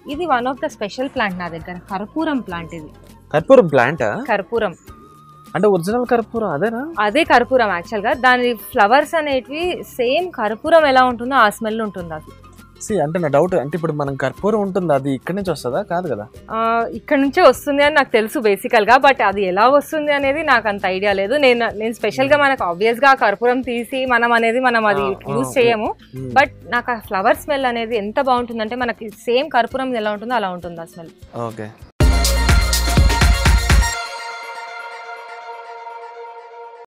ఇది one of the special plant నా దగ్గర కర్పూరం ప్లాంట్ ఇది కర్పూరం ప్లాంట్ కర్పూరం అంటే ఒరిజినల్ కర్పూరం అదేనా అదే కర్పూరం యాక్చువల్ గా దాని ఫ్లవర్స్ అనేటివి సేమ్ కర్పూరం ఎలా ఉంటుందో ఆ స్మెల్ ఉంటుంది అది సి అంటే నా డౌట్ అంటే ఇప్పుడు మనం కర్పూరం ఉంటుంది అది ఇక్కడి నుంచి వస్తుందా కాదు కదా ఆ, ఇక్కడ నుంచే వస్తుంది అని నాకు తెలుసు బేసికల్ గా బట్ అది ఎలా వస్తుంది అనేది నాకు అంత ఐడియా లేదు నేను నేను స్పెషల్ గా మనకు ఆబ్వియస్ గా ఆ కర్పూరం తీసి మనం అనేది మనం అది ఆ, ఆ, యూజ్ చేయము Hmm. బట్ నాకు ఆ ఫ్లవర్ స్మెల్ అనేది ఎంత బాగుంటుందంటే మనకి సేమ్ కర్పూరం ఎలా ఉంటుందో అలా ఉంటుంది ఆ స్మెల్ ఓకే